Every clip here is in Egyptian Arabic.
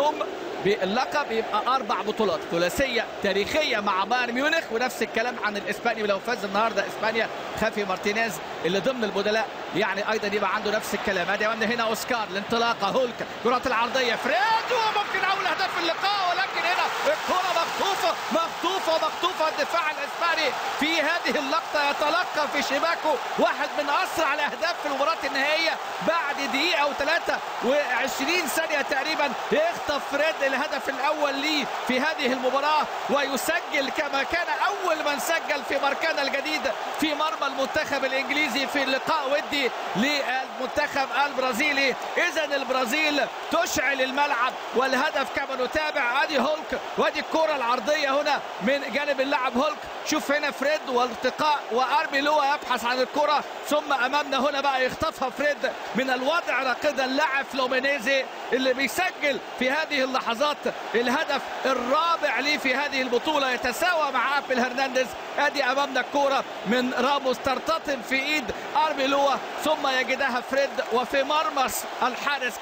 اليوم باللقب يبقى اربع بطولات ثلاثيه تاريخيه مع بايرن ميونخ ونفس الكلام عن الاسباني ولو فاز النهارده اسبانيا خافي مارتينيز اللي ضمن البدلاء يعني ايضا يبقى عنده نفس الكلام ادي امامنا هنا اوسكار الانطلاقه هولك كرات العرضيه فريد وممكن اول اهداف اللقاء ولكن هنا الكره مخطوفه مخطوفه مخطوفه الدفاع الاسباني في هذه اللقطه يتلقى في شباكه واحد من اسرع الاهداف في المباراه النهائيه بعد دقيقه و23 ثانيه تقريبا يخطف فريد الهدف الاول ليه في هذه المباراه ويسجل كما كان اول من سجل في ماركانا الجديد في مرمى المنتخب الانجليزي في لقاء ودي للمنتخب البرازيلي اذا البرازيل تشعل الملعب والهدف كما نتابع ادي هولك وادي الكره العرضيه هنا من جانب اللاعب هولك شوف هنا فريد والتقاء وارمي لوا يبحث عن الكره ثم امامنا هنا بقى يخطفها فريد من الوضع راقدا لاعب فلومينيزي اللي بيسجل في هذه اللحظات الهدف الرابع ليه في هذه البطوله يتساوى مع ابل هرنانديز ادي امامنا الكوره من راموس ترتطم في ايد ارمي لوا ثم يجدها فريد وفي مرمس الحارس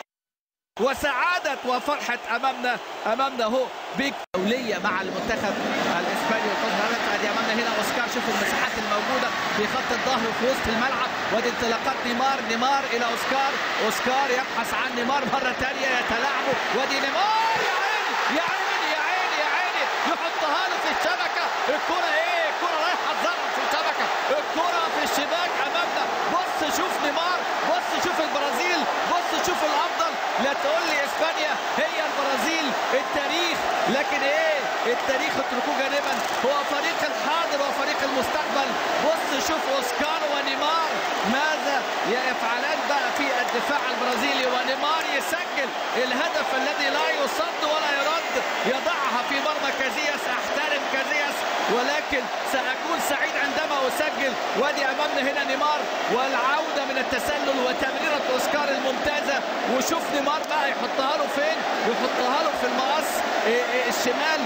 وسعادة وفرحة أمامنا أمامنا هو بيك دولية مع المنتخب الإسباني والفوز ادي أمامنا هنا أوسكار شوف المساحات الموجودة في خط الظهر وفي وسط الملعب وادي انطلاقات نيمار نيمار إلى أوسكار أوسكار يبحث عن نيمار مرة ثانية يتلاعبوا وادي نيمار يا عيني يا عيني يا عيني يا عيني يحطها له في الشبكة الكرة إيه الكرة رايحة تزرع في الشبكة الكرة في الشباك أمامنا بص شوف نيمار بص شوف البرازيل بص شوف الأفضل لا تقول لي اسبانيا هي البرازيل التاريخ لكن ايه التاريخ اتركوه جانبا هو فريق الحاضر وفريق المستقبل بص شوف اوسكار ونيمار ماذا يفعلان بقى في الدفاع البرازيلي ونيمار يسجل الهدف الذي لا يصد ولا يرد يضعها في مرمى كازياس احترم كازياس ولكن ساكون سعيد عندما اسجل وادي امامنا هنا نيمار والعوده من التسلل وتمريره اوسكار الممتازه وشوف نيمار بقى يحطها له فين يحطها له في المقص الشمال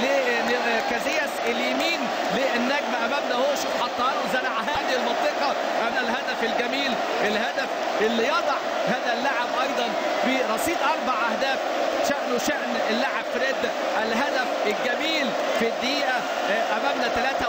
لكازياس اليمين للنجم امامنا اهو شوف حطها له زرع هذه المنطقه انا الهدف الجميل الهدف اللي يضع هذا اللاعب ايضا برصيد اربع اهداف شأنه شأن اللاعب فريد الهدف الجميل في الدقيقة أمامنا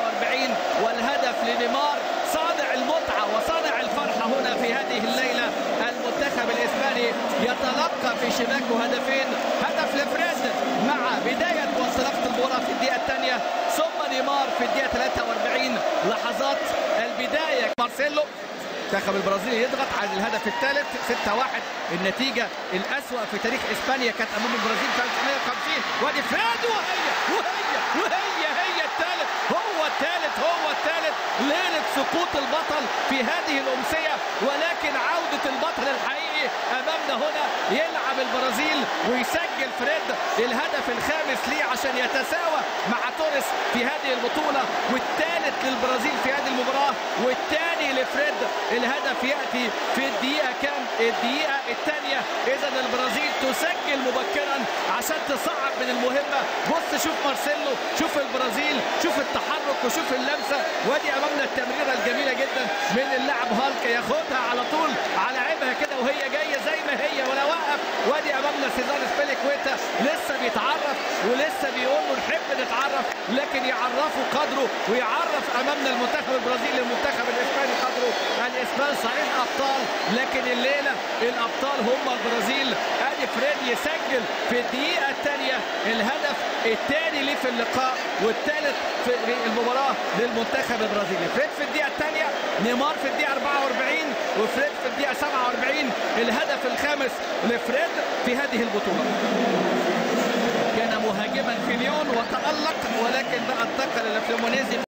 43 والهدف لنيمار صانع المتعة وصانع الفرحة هنا في هذه الليلة المنتخب الإسباني يتلقى في شباكه هدفين هدف لفريد مع بداية وانطلاقة المباراة في الدقيقة الثانية ثم نيمار في الدقيقة 43 لحظات البداية مارسيلو المنتخب البرازيلي يضغط على الهدف الثالث 6-1 النتيجة الأسوأ في تاريخ إسبانيا كانت أمام البرازيل في 1950 وادي فريد وهي وهي وهي هي الثالث هو الثالث هو الثالث ليلة سقوط البطل في هذه الأمسية ولكن عودة البطل الحقيقي أمامنا هنا يلعب البرازيل ويسجل فريد الهدف الخامس ليه عشان يتساوى مع توريس في هذه البطولة والثالث للبرازيل في هذه المباراة والثاني لفريد الهدف ياتي في الدقيقه كام الدقيقه الثانيه اذا البرازيل تسجل مبكرا عشان تصعب من المهمه بص شوف مارسيلو شوف البرازيل شوف التحرك وشوف اللمسه وادي امامنا التمريره الجميله جدا من اللاعب هالك ياخدها على طول على عيبها كده وهي جايه زي ما هي ولا وقف وادي امامنا سيزار سبيليكويتا لسه بيتعرف ولسه بيقول له نحب نتعرف لكن يعرفوا قدره ويعرف امامنا المنتخب البرازيلي المنتخب الاسباني قدره الاسبان صحيح ابطال لكن الليله الابطال هم البرازيل ادي فريد يسجل في الدقيقه الثانيه الهدف الثاني ليه في اللقاء والثالث في المباراه للمنتخب البرازيلي فريد في الدقيقه الثانيه نيمار في الدقيقه 44 وفريد في الدقيقه 47 الهدف الخامس لفريد في هذه البطوله كان مهاجما في ليون وتالق ولكن بقى انتقل الى فلومونيزي